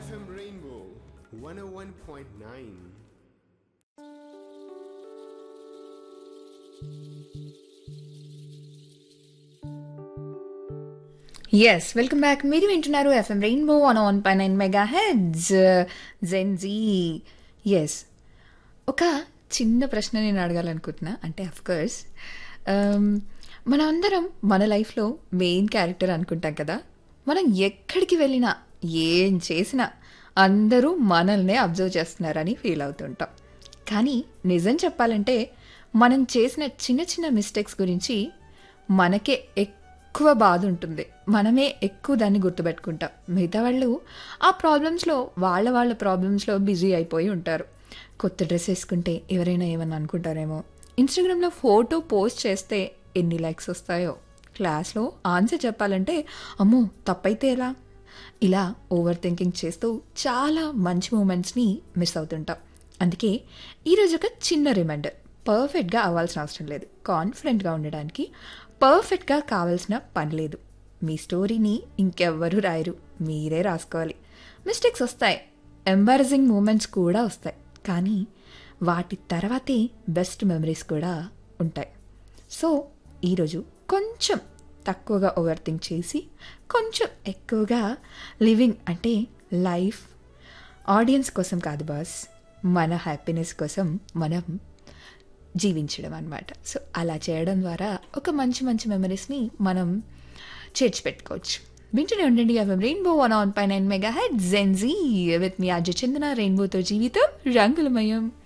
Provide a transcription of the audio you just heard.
FM Rainbow 101.9. Yes welcome back మీరు వింటున్నారు FM Rainbow one one పై nine mega heads Gen Z yes ఒక చిన్న ప్రశ్న నేను అడగాలనుకుంటున్నా అంటే అఫ్కోర్స్ మన అందరం మన లైఫ్లో మెయిన్ క్యారెక్టర్ అనుకుంటాం కదా మనం ఎక్కడికి వెళ్ళినా ఏం చేసినా అందరూ మనల్నే అబ్జర్వ్ చేస్తున్నారని ఫీల్ అవుతుంటాం కానీ నిజం చెప్పాలంటే మనం చేసిన చిన్న చిన్న మిస్టేక్స్ గురించి మనకే ఎక్కువ బాధ ఉంటుంది మనమే ఎక్కువ దాన్ని గుర్తుపెట్టుకుంటాం మిగతా వాళ్ళు ఆ ప్రాబ్లమ్స్లో వాళ్ళ వాళ్ళ ప్రాబ్లమ్స్లో బిజీ అయిపోయి ఉంటారు కొత్త డ్రెస్ వేసుకుంటే ఎవరైనా ఏమన్నా అనుకుంటారేమో ఇన్స్టాగ్రామ్లో ఫోటో పోస్ట్ చేస్తే ఎన్ని లైక్స్ వస్తాయో క్లాస్లో ఆన్సర్ చెప్పాలంటే అమ్మో తప్పైతే ఎలా ఇలా ఓవర్ థింకింగ్ చేస్తూ చాలా మంచి మూమెంట్స్ని మిస్ అవుతుంటాం అందుకే ఈరోజు ఒక చిన్న రిమైండర్ పర్ఫెక్ట్గా అవ్వాల్సిన అవసరం లేదు కాన్ఫిడెంట్గా ఉండడానికి పర్ఫెక్ట్గా కావాల్సిన పని లేదు మీ స్టోరీని ఇంకెవ్వరూ రాయరు మీరే రాసుకోవాలి మిస్టేక్స్ వస్తాయి ఎంబారసింగ్ మూమెంట్స్ కూడా వస్తాయి కానీ వాటి తర్వాతే బెస్ట్ మెమరీస్ కూడా ఉంటాయి సో ఈరోజు కొంచెం తక్కువగా ఓవర్ థింక్ చేసి కొంచెం ఎక్కువగా లివింగ్ అంటే లైఫ్ ఆడియన్స్ కోసం కాదు బాస్ మన హ్యాపీనెస్ కోసం మనం జీవించడం అనమాట సో అలా చేయడం ద్వారా ఒక మంచి మంచి మెమరీస్ని మనం చేర్చిపెట్టుకోవచ్చు వింటూనే ఉండండి ఎఫ్ఎం రెయిన్బో వన్ ఆన్ పై nine mega head Gen Z with మీ అజయ్ చందన రెయిన్బోతో జీవితం రంగులమయం